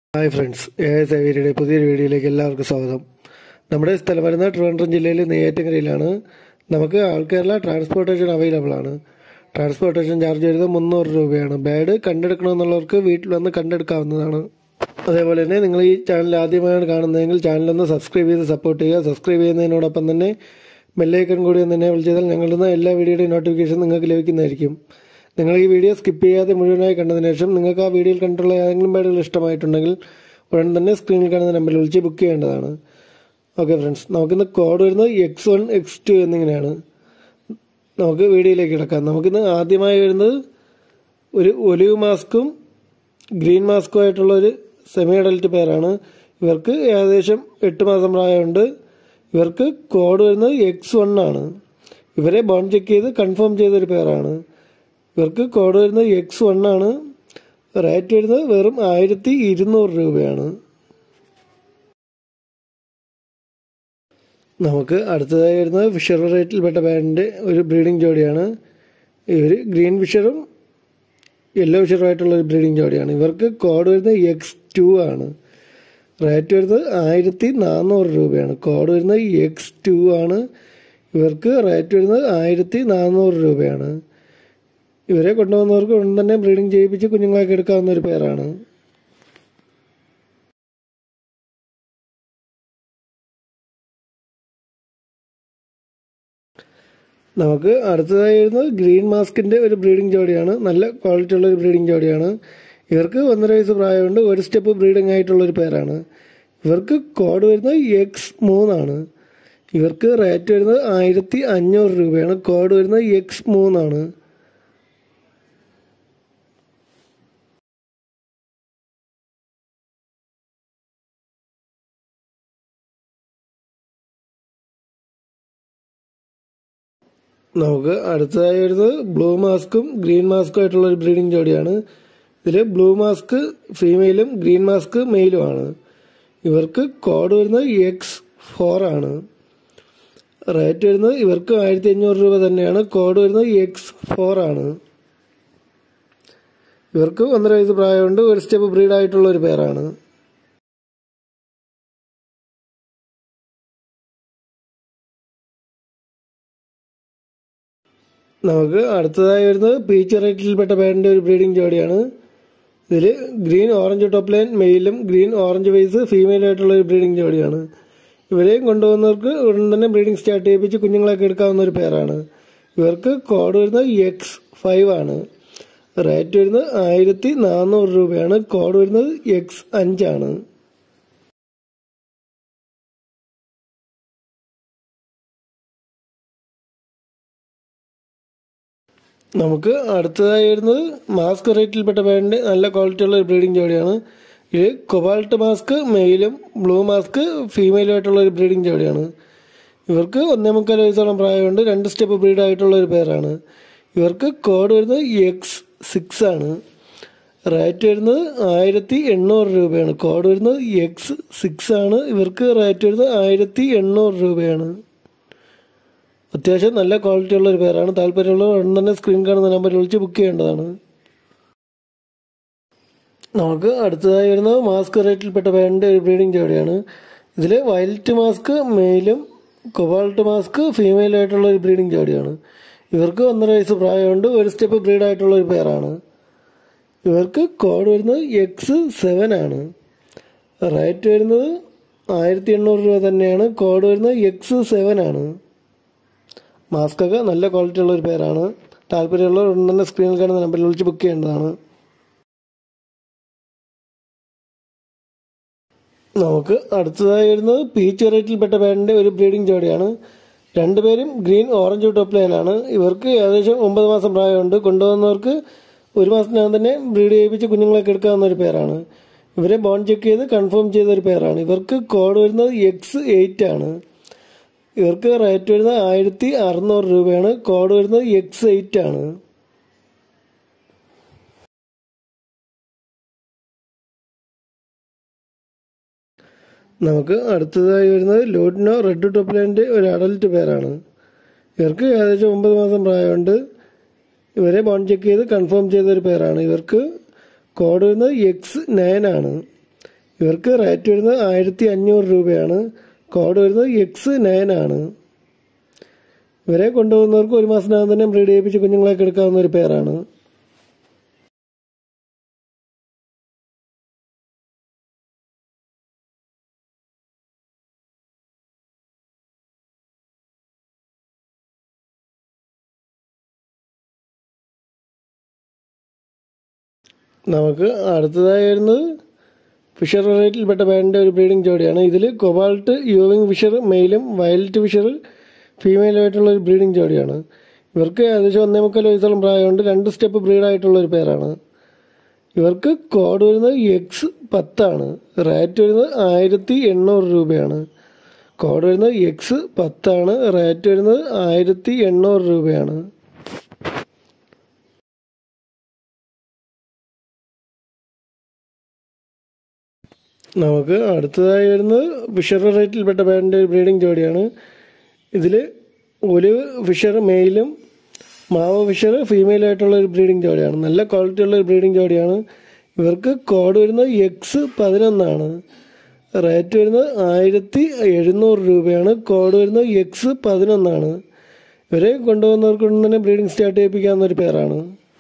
hi friends A S ഐവിയുടെ പുതിയൊരു വീഡിയോയിലേക്ക് എല്ലാവർക്കും സ്വാഗതം നമ്മുടെ സ്ഥലം വരുന്നത് ട്രിവാൻഡ്രം ജില്ലയിലെ നെയ്യാറ്റിൻകരയിലാണ് നമുക്ക് ആൾ കേരള ട്രാൻസ്പോർട്ടേഷൻ അവൈലബിൾ ആണ് ട്രാൻസ്പോർട്ടേഷൻ ചാർജ് വരുന്നത് മുന്നൂറ് രൂപയാണ് ബാഡ് കണ്ടെടുക്കണമെന്നുള്ളവർക്ക് വീട്ടിൽ വന്ന് കണ്ടെടുക്കാവുന്നതാണ് അതേപോലെ തന്നെ നിങ്ങൾ ഈ ചാനൽ ആദ്യമായാണ് കാണുന്നതെങ്കിൽ ചാനലൊന്ന് സബ്സ്ക്രൈബ് ചെയ്ത് സപ്പോർട്ട് ചെയ്യുക സബ്സ്ക്രൈബ് ചെയ്യുന്നതിനോടൊപ്പം തന്നെ ബെല്ലൈക്കൺ കൂടി ഒന്ന് എനേബിൾ ചെയ്താൽ ഞങ്ങളുടെ എല്ലാ വീഡിയോയുടെയും നോട്ടിഫിക്കേഷൻ നിങ്ങൾക്ക് ലഭിക്കുന്നതായിരിക്കും നിങ്ങൾ ഈ വീഡിയോ സ്കിപ്പ് ചെയ്യാതെ മുഴുവനായി കണ്ടതിന് ശേഷം നിങ്ങൾക്ക് ആ വീഡിയോയിൽ കണ്ടിട്ടുള്ള ഏതെങ്കിലും പാടുകൾ ഇഷ്ടമായിട്ടുണ്ടെങ്കിൽ ഉടൻ തന്നെ സ്ക്രീനിൽ കാണുന്ന നമ്പറിൽ വിളിച്ച് ബുക്ക് ചെയ്യേണ്ടതാണ് ഓക്കെ ഫ്രണ്ട്സ് നമുക്കിന്ന് കോഡ് വരുന്നത് എക്സ് വൺ എക്സ് ടു എന്നിങ്ങനെയാണ് നമുക്ക് വീഡിയോയിലേക്ക് കിടക്കാം നമുക്കിന്ന് ആദ്യമായി വരുന്നത് ഒരു ഒലിവ് മാസ്കും ഗ്രീൻ മാസ്കും ആയിട്ടുള്ള ഒരു സെമി അഡൽട്ട് പേരാണ് ഇവർക്ക് ഏകദേശം എട്ട് മാസം പ്രായമുണ്ട് ഇവർക്ക് കോഡ് വരുന്നത് എക്സ് വൺ ആണ് ഇവരെ ബോൺ ചെക്ക് ചെയ്ത് കൺഫേം ചെയ്തൊരു പേരാണ് ഇവർക്ക് കോഡ് വരുന്നത് എക്സ് വൺ ആണ് റേറ്റ് വരുന്നത് വെറും ആയിരത്തി ഇരുന്നൂറ് രൂപയാണ് നമുക്ക് അടുത്തതായി വരുന്നത് ഫിഷർ റേറ്റിൽപ്പെട്ട ബാൻഡിൻ്റെ ഒരു ബ്രീഡിംഗ് ജോഡിയാണ് ഇവർ ഗ്രീൻ ഫിഷറും യെല്ലോ ഫിഷറുമായിട്ടുള്ള ഒരു ബ്രീഡിംഗ് ജോഡിയാണ് ഇവർക്ക് കോഡ് വരുന്നത് എക്സ് ടു ആണ് റേറ്റ് വരുന്നത് ആയിരത്തി നാനൂറ് രൂപയാണ് കോഡ് വരുന്നത് എക്സ് ടു ആണ് ഇവർക്ക് റേറ്റ് വരുന്നത് ആയിരത്തി നാനൂറ് രൂപയാണ് ഇവരെ കൊണ്ടുവന്നവർക്ക് ഉടൻ തന്നെ ബ്രീഡിംഗ് ചെയ്യിപ്പിച്ച് കുഞ്ഞുങ്ങളൊക്കെ എടുക്കാവുന്ന ഒരു പേരാണ് നമുക്ക് അടുത്തതായി വരുന്നത് ഗ്രീൻ മാസ്കിന്റെ ഒരു ബ്രീഡിംഗ് ജോഡിയാണ് നല്ല ക്വാളിറ്റി ഉള്ള ഒരു ബ്രീഡിംഗ് ജോഡിയാണ് ഇവർക്ക് ഒന്നര വയസ്സ് പ്രായമുണ്ട് ഒരു സ്റ്റെപ്പ് ബ്രീഡിംഗ് ആയിട്ടുള്ള ഒരു പേരാണ് ഇവർക്ക് കോഡ് വരുന്നത് എക്സ് മൂന്നാണ് ഇവർക്ക് റേറ്റ് വരുന്നത് ആയിരത്തി അഞ്ഞൂറ് രൂപയാണ് കോഡ് വരുന്നത് എക്സ് മൂന്നാണ് നമുക്ക് അടുത്തതായി വരുന്നത് ബ്ലൂ മാസ്കും ഗ്രീൻ മാസ്കും ആയിട്ടുള്ള ഒരു ബ്രീഡിംഗ് ജോഡിയാണ് ഇതിൽ ബ്ലൂ മാസ്ക് ഫീമെയിലും ഗ്രീൻ മാസ്ക് മെയിലും ആണ് ഇവർക്ക് കോഡ് വരുന്നത് എക്സ് ഫോർ ആണ് റേറ്റ് വരുന്നത് ഇവർക്ക് ആയിരത്തി അഞ്ഞൂറ് രൂപ തന്നെയാണ് കോഡ് വരുന്നത് എക്സ് ഫോർ ആണ് ഇവർക്ക് ഒന്നര വയസ്സ് പ്രായമുണ്ട് ഒരു സ്റ്റെപ്പ് ബ്രീഡ് ആയിട്ടുള്ള ഒരു പേരാണ് നമുക്ക് അടുത്തതായി വരുന്നത് പീച്ച് റേറ്റിൽപ്പെട്ട പേരിന്റെ ഒരു ബ്രീഡിംഗ് ജോഡിയാണ് ഇതിൽ ഗ്രീൻ ഓറഞ്ച് ടോപ്പ് ലൈൻ മെയിലും ഗ്രീൻ ഓറഞ്ച് വൈസ് ഫീമെയിലും ആയിട്ടുള്ള ഒരു ബ്രീഡിംഗ് ജോഡിയാണ് ഇവരെയും കൊണ്ടുവന്നവർക്ക് ഉടൻ തന്നെ ബ്രീഡിംഗ് സ്റ്റാർട്ട് ചെയ്യിപ്പിച്ച് കുഞ്ഞുങ്ങളൊക്കെ എടുക്കാവുന്ന ഒരു പേരാണ് ഇവർക്ക് കോഡ് വരുന്നത് എക്സ് ഫൈവ് ആണ് റേറ്റ് വരുന്നത് ആയിരത്തി നാനൂറ് രൂപയാണ് കോഡ് വരുന്നത് എക്സ് അഞ്ചാണ് നമുക്ക് അടുത്തതായി വരുന്നത് മാസ്ക് റേറ്റിൽപ്പെട്ട ബാൻഡ് നല്ല ക്വാളിറ്റി ഉള്ള ഒരു ബ്രീഡിംഗ് ജോഡിയാണ് ഇത് കൊബാൾട്ട് മാസ്ക് മെയിലും ബ്ലൂ മാസ്ക് ഫീമെയിലും ആയിട്ടുള്ള ഒരു ബ്രീഡിംഗ് ജോഡിയാണ് ഇവർക്ക് ഒന്നേ മുക്കാൽ വയസ്സോളം പ്രായമുണ്ട് രണ്ട് സ്റ്റെപ്പ് ബ്രീഡ് ആയിട്ടുള്ള ഒരു പേരാണ് ഇവർക്ക് കോഡ് വരുന്നത് എക്സ് സിക്സ് ആണ് റേറ്റ് വരുന്നത് ആയിരത്തി എണ്ണൂറ് രൂപയാണ് കോഡ് വരുന്നത് എക്സ് സിക്സ് ആണ് ഇവർക്ക് റേറ്റ് വരുന്നത് ആയിരത്തി എണ്ണൂറ് രൂപയാണ് അത്യാവശ്യം നല്ല ക്വാളിറ്റി ഉള്ള ഒരു പേരാണ് താല്പര്യമുള്ളവർ ഉടൻ തന്നെ സ്ക്രീൻ കാണുന്ന നമ്പറിൽ വിളിച്ച് ബുക്ക് ചെയ്യേണ്ടതാണ് നമുക്ക് അടുത്തതായി വരുന്നത് മാസ്ക് റേറ്റിൽപ്പെട്ട പേരിൻ്റെ ഒരു ബ്രീഡിംഗ് ജോഡിയാണ് ഇതിൽ വയലറ്റ് മാസ്ക് മെയിലും കൊബാൾട്ട് മാസ്ക് ഫീമെയിലും ആയിട്ടുള്ള ഒരു ബ്രീഡിംഗ് ജോഡിയാണ് ഇവർക്ക് ഒന്നര വയസ്സ് പ്രായമുണ്ട് ഒരു സ്റ്റെപ്പ് ബ്രീഡ് ആയിട്ടുള്ള ഒരു പേരാണ് ഇവർക്ക് കോഡ് വരുന്നത് എക്സ് സെവൻ ആണ് റേറ്റ് വരുന്നത് ആയിരത്തി എണ്ണൂറ് രൂപ തന്നെയാണ് കോഡ് വരുന്നത് എക്സ് സെവൻ ആണ് മാസ്ക് ഒക്കെ നല്ല ക്വാളിറ്റി ഉള്ള ഒരു പേരാണ് താല്പര്യമുള്ളവർ ഉടൻ തന്നെ സ്ക്രീനിൽ കാണുന്ന നമ്പറിൽ വിളിച്ച് ബുക്ക് ചെയ്യേണ്ടതാണ് നമുക്ക് അടുത്തതായി വരുന്നത് പീച്ച് വെറൈറ്റിയിൽപ്പെട്ട പേരിൻ്റെ ഒരു ബ്രീഡിംഗ് ജോഡിയാണ് രണ്ടുപേരും ഗ്രീൻ ഓറഞ്ച് ടോപ്പ് ലൈനാണ് ഇവർക്ക് ഏകദേശം ഒമ്പത് മാസം പ്രായമുണ്ട് കൊണ്ടുവന്നവർക്ക് ഒരു മാസത്തിനകം തന്നെ ബ്രീഡ് ചെയ്യിപ്പിച്ച് കുഞ്ഞുങ്ങളൊക്കെ എടുക്കാവുന്ന ഒരു പേരാണ് ഇവരെ ബോൺ ചെക്ക് ചെയ്ത് കൺഫേം ചെയ്ത ഒരു പേരാണ് ഇവർക്ക് കോഡ് വരുന്നത് എക്സ് എയ്റ്റ് ആണ് ഇവർക്ക് റേറ്റ് വരുന്നത് ആയിരത്തി അറുന്നൂറ് രൂപയാണ് കോഡ് വരുന്നത് എക്സ് എയ്റ്റ് ആണ് നമുക്ക് അടുത്തതായി വരുന്നത് ലോഡിനോ റെഡ് ടോപ്ലാൻഡ് ഒരു അഡൽട്ട് പേരാണ് ഇവർക്ക് ഏകദേശം ഒമ്പത് മാസം പ്രായമുണ്ട് ഇവരെ ബോൺ ചെക്ക് ചെയ്ത് കൺഫേം ചെയ്ത ഒരു പേരാണ് ഇവർക്ക് കോഡ് വരുന്നത് എക്സ് നയൻ ആണ് ഇവർക്ക് റേറ്റ് വരുന്നത് ആയിരത്തി അഞ്ഞൂറ് രൂപയാണ് കോഡ് വരുന്നത് എക്സ് നയൻ ആണ് ഇവരെ കൊണ്ടുപോകുന്നവർക്ക് ഒരു മാസത്തിനകം തന്നെ ബ്രീഡ് ചെയ്യിപ്പിച്ച് കുഞ്ഞുങ്ങളൊക്കെ എടുക്കാവുന്ന ഒരു പേരാണ് നമുക്ക് അടുത്തതായി വരുന്നത് ഫിഷർ വെറൈറ്റിയിൽപ്പെട്ട ബാൻഡിൻ്റെ ഒരു ബ്രീഡിംഗ് ജോഡിയാണ് ഇതിൽ കൊബാൾട്ട് യൂവിങ് ഫിഷർ മെയിലും വയലറ്റ് ഫിഷർ ഫീമെയിലുമായിട്ടുള്ള ഒരു ബ്രീഡിംഗ് ജോഡിയാണ് ഇവർക്ക് ഏകദേശം ഒന്നേ മുക്കാൽ വയസ്സോളം പ്രായമുണ്ട് രണ്ട് സ്റ്റെപ്പ് ബ്രീഡായിട്ടുള്ള ഒരു പേരാണ് ഇവർക്ക് കോഡ് വരുന്നത് എക്സ് പത്താണ് റേറ്റ് വരുന്നത് ആയിരത്തി എണ്ണൂറ് രൂപയാണ് കോഡ് വരുന്നത് എക്സ് പത്താണ് റേറ്റ് വരുന്നത് ആയിരത്തി എണ്ണൂറ് രൂപയാണ് നമുക്ക് അടുത്തതായി വരുന്നത് ഫിഷർ റേറ്റിൽപ്പെട്ട ബാൻഡിൻ്റെ ഒരു ബ്രീഡിംഗ് ജോഡിയാണ് ഇതിൽ ഒലിവ് ഫിഷർ മെയിലും മാവ ഫിഷർ ഫീമെയിലായിട്ടുള്ള ഒരു ബ്രീഡിംഗ് ജോഡിയാണ് നല്ല ക്വാളിറ്റി ഉള്ള ഒരു ബ്രീഡിംഗ് ജോഡിയാണ് ഇവർക്ക് കോഡ് വരുന്നത് എക്സ് പതിനൊന്നാണ് റേറ്റ് വരുന്നത് ആയിരത്തി എഴുന്നൂറ് രൂപയാണ് കോഡ് വരുന്നത് എക്സ് പതിനൊന്നാണ് ഇവരെ കൊണ്ടുപോകുന്നവർക്ക് ഉടൻ തന്നെ ബ്രീഡിംഗ് സ്റ്റാർട്ട് ചെയ്യിപ്പിക്കാവുന്ന ഒരു പേരാണ്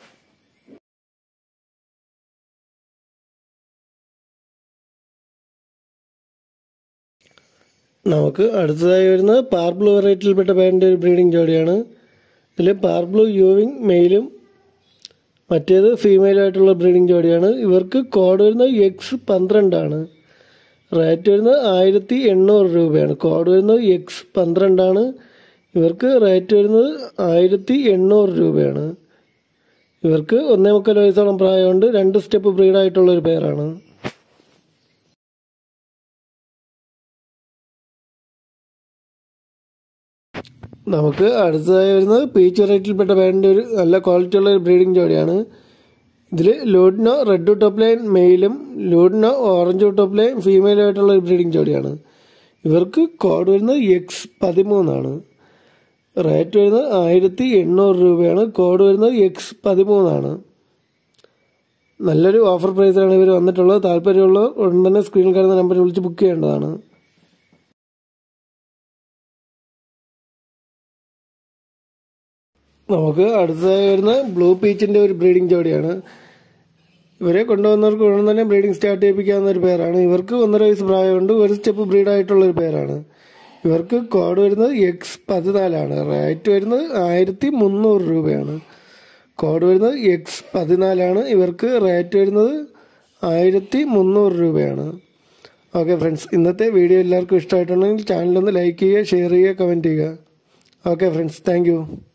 നമുക്ക് അടുത്തതായി വരുന്നത് പാർബ്ലൂ വെറൈറ്റിയിൽപ്പെട്ട ബാൻഡിൻ്റെ ഒരു ബ്രീഡിംഗ് ജോഡിയാണ് ഇതിൽ പാർബ്ലൂ യൂവിങ് മെയിലും മറ്റേത് ഫീമെയിലായിട്ടുള്ള ബ്രീഡിംഗ് ജോഡിയാണ് ഇവർക്ക് കോഡ് വരുന്നത് എക്സ് പന്ത്രണ്ടാണ് റേറ്റ് വരുന്നത് ആയിരത്തി എണ്ണൂറ് രൂപയാണ് കോഡ് വരുന്നത് എക്സ് പന്ത്രണ്ടാണ് ഇവർക്ക് റേറ്റ് വരുന്നത് ആയിരത്തി എണ്ണൂറ് രൂപയാണ് ഇവർക്ക് ഒന്നേ മുക്കാൽ വയസ്സോളം പ്രായമുണ്ട് രണ്ട് സ്റ്റെപ്പ് ബ്രീഡായിട്ടുള്ള ഒരു പേരാണ് നമുക്ക് അടുത്തതായി വരുന്നത് പീച്ച് വെറൈറ്റിയിൽപ്പെട്ട ബാൻഡിൻ്റെ ഒരു നല്ല ക്വാളിറ്റി ഉള്ള ഒരു ബ്രീഡിംഗ് ജോഡിയാണ് ഇതിൽ ലൂഡിനോ റെഡ് ടോപ്പ് ലൈൻ മെയിലും ലൂഡിനോ ഓറഞ്ച് ടോപ്പ് ലൈൻ ഫീമെയിലായിട്ടുള്ള ഒരു ബ്രീഡിംഗ് ജോഡിയാണ് ഇവർക്ക് കോഡ് വരുന്നത് എക്സ് പതിമൂന്നാണ് റേറ്റ് വരുന്നത് ആയിരത്തി എണ്ണൂറ് രൂപയാണ് കോഡ് വരുന്നത് എക്സ് പതിമൂന്നാണ് നല്ലൊരു ഓഫർ പ്രൈസിലാണ് ഇവർ വന്നിട്ടുള്ളത് താല്പര്യമുള്ളവർ ഉടൻ തന്നെ സ്ക്രീനിൽ കാണുന്ന നമ്പറിൽ വിളിച്ച് ബുക്ക് ചെയ്യേണ്ടതാണ് നമുക്ക് അടുത്തതായി വരുന്ന ബ്ലൂ പീച്ചിന്റെ ഒരു ബ്രീഡിംഗ് ജോഡിയാണ് ഇവരെ കൊണ്ടുവന്നവർക്ക് ഉടൻ തന്നെ ബ്രീഡിംഗ് സ്റ്റാർട്ട് ചെയ്യിപ്പിക്കാവുന്ന ഒരു പേരാണ് ഇവർക്ക് ഒന്നര വയസ്സ് പ്രായമുണ്ട് ഒരു സ്റ്റെപ്പ് ബ്രീഡായിട്ടുള്ള ഒരു പേരാണ് ഇവർക്ക് കോഡ് വരുന്നത് എക്സ് പതിനാലാണ് റേറ്റ് വരുന്നത് ആയിരത്തി മുന്നൂറ് രൂപയാണ് കോഡ് വരുന്നത് എക്സ് പതിനാലാണ് ഇവർക്ക് റേറ്റ് വരുന്നത് ആയിരത്തി മുന്നൂറ് രൂപയാണ് ഓക്കെ ഫ്രണ്ട്സ് ഇന്നത്തെ വീഡിയോ എല്ലാവർക്കും ഇഷ്ടമായിട്ടുണ്ടെങ്കിൽ ചാനലൊന്ന് ലൈക്ക് ചെയ്യുക ഷെയർ ചെയ്യുക കമൻറ്റ് ചെയ്യുക ഓക്കെ ഫ്രണ്ട്സ് താങ്ക്